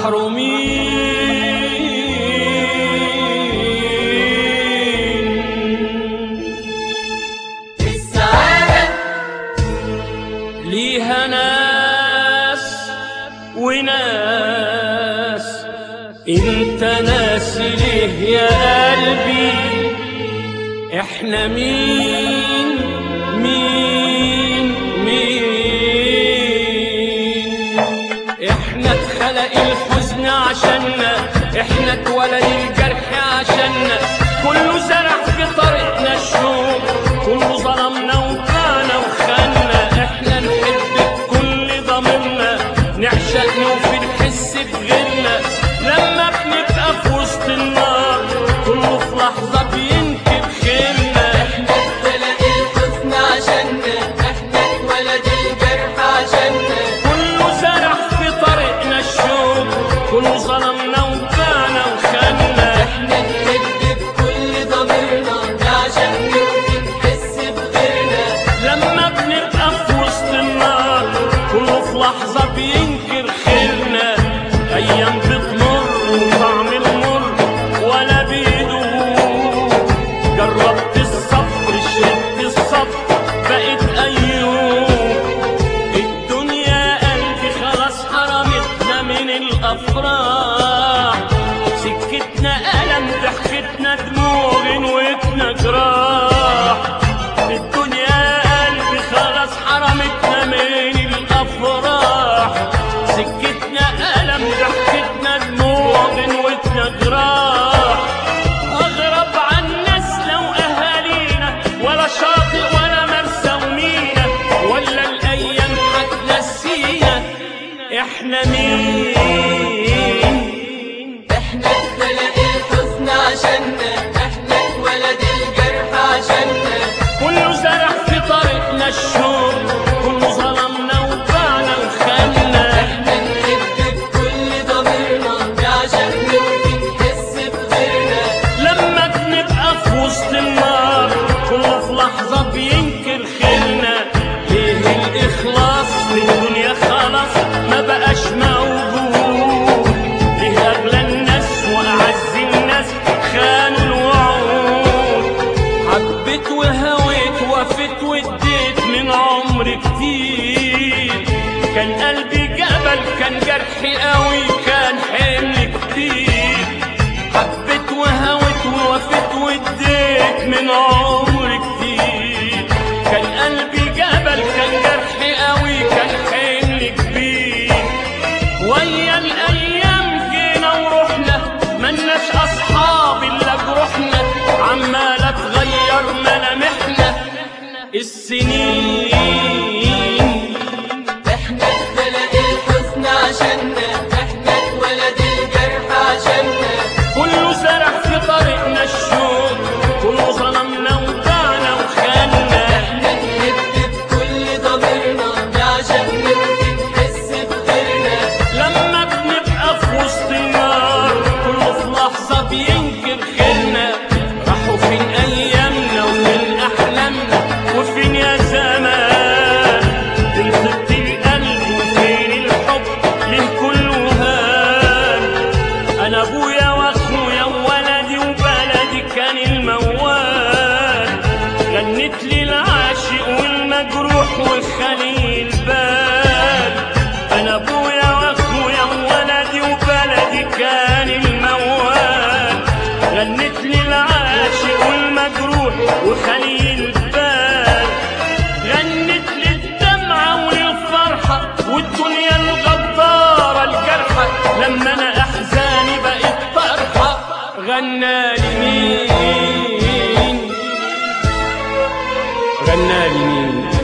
محرومين السعادة ليها ناس وناس انت ناس ليه يا قلبي احنا مين مين مين احنا اتخلق الحزن عشاننا احنا اتولد الجرح عشاننا كله زرع في طريقنا الشوق كله ظلمنا وكانا وخنا احنا نحب بكل ضميرنا نعشق نوفي نحس بغيرنا لما بنبقى في وسط النار كله في لحظة بينكر خيرنا احنا اتخلق الحزن عشاننا احنا اتولد الجرح عشاننا كله زرع في طريقنا الشوق كله ظلمنا وكانا وخنا احنا نحب بكل ضميرنا عشان نرضي نحس بغيرنا لما بنبقى في وسط النار كله في لحظة بينكر خيرنا أيام بتمر وطعم المر ولا بيدوم جربت الصبر شربت الصبر بقت أيوم الدنيا قلبي خلاص حرمتنا من الأفراح سكتنا ألم ضحكتنا دموع غنوتنا جراح الدنيا قلبي خلاص حرمتنا من الأفراح سكتنا ألم ضحكتنا دموع غنوتنا جراح أغرب عن الناس لو أهالينا ولا شاطئ ولا مرسى ومينا ولا الأيام هتنسينا إحنا مين احنا اتخلق الحزن عشاننا احنا اتولد الجرح عشاننا كله زرع في طريقنا الشوق كله ظلمنا وباعنا وخلنا احنا نحب بكل ضميرنا عشان نرضي نحس بغيرنا لما بنبقى في وسط النار كله في لحظة بينكر خيرنا ليه الإخلاص في الدنيا خلاص ما بقاش موجود ليه أغلى الناس وأعز الناس خانوا الوعود حبيت وهويت وفيت واديت من عمر كتير كان قلبي جبل كان جرحي قوي كان حمل كتير حبيت وهويت ووفيت واديت من عمر كتير كان قلبي جبل كان جرحي قوي كان حمل كبير ويا الايام جينا ورحنا ملناش اصحاب الا جروحنا عماله تغير ملامحنا السنين احنا اتخلق الحزن عشاننا احنا اتولد الجرح عشاننا كله زرع في طريقنا الشوق كله ظلمنا وباعنا وخلنا احنا نحب بكل ضميرنا عشان نرضي نحس بغيرنا لما بنبقى في وسط النار كله في لحظة بينكر خيرنا راحوا فين أيامنا وفين أحلامنا وفين يا زمان الخط القلب وفين الحب ليه كله هان أنا أبويا وأخويا وولدي وبلدي كان الموال غنت لي العاشق والمجروح وخلي البال انا ابويا واخويا وولدي وبلدي كان الموال غنت لي العاشق والمجروح وخلي البال غنت لي الدمعة وللفرحة والدنيا الغدارة الجرحة لما انا احزاني بقت طرحة غنى لي مين غنى لي مين